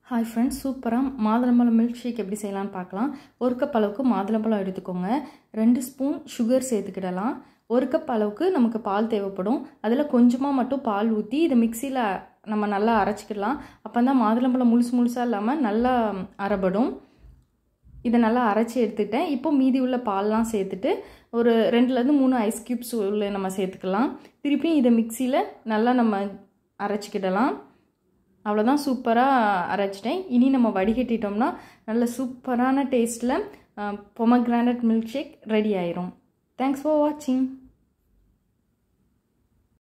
hi friends சூப்பராக மாதுளம்பழம் milk shake எப்படி செய்யலாம்னு பார்க்கலாம் ஒரு கப் அளவுக்கு மாதுளம்பழம் எடுத்துக்கோங்க ரெண்டு ஸ்பூன் சுகர் சேர்த்துக்கிடலாம் ஒரு கப் அளவுக்கு நமக்கு பால் தேவைப்படும் அதில் கொஞ்சமாக மட்டும் பால் ஊற்றி இதை மிக்சியில் நம்ம நல்லா அரைச்சிக்கிடலாம் அப்போ தான் மாதுளம்பழம் முழுசு முழுசாக இல்லாமல் நல்லா அரைபடும் இதை நல்லா அரைச்சி எடுத்துக்கிட்டேன் இப்போ மீதி உள்ள பால்லாம் சேர்த்துட்டு ஒரு ரெண்டுலேருந்து மூணு ஐஸ் க்யூப்ஸ் உள்ள நம்ம சேர்த்துக்கலாம் திருப்பியும் இதை மிக்சியில் நல்லா நம்ம அரைச்சிக்கிடலாம் அவ்வளோதான் சூப்பராக அரைச்சிட்டேன் இனி நம்ம வடிகட்டிட்டோம்னா நல்ல சூப்பரான டேஸ்ட்டில் பொமக்ரானட் மில்க் ஷேக் ரெடி ஆயிரும் தேங்க்ஸ் ஃபார் வாட்சிங்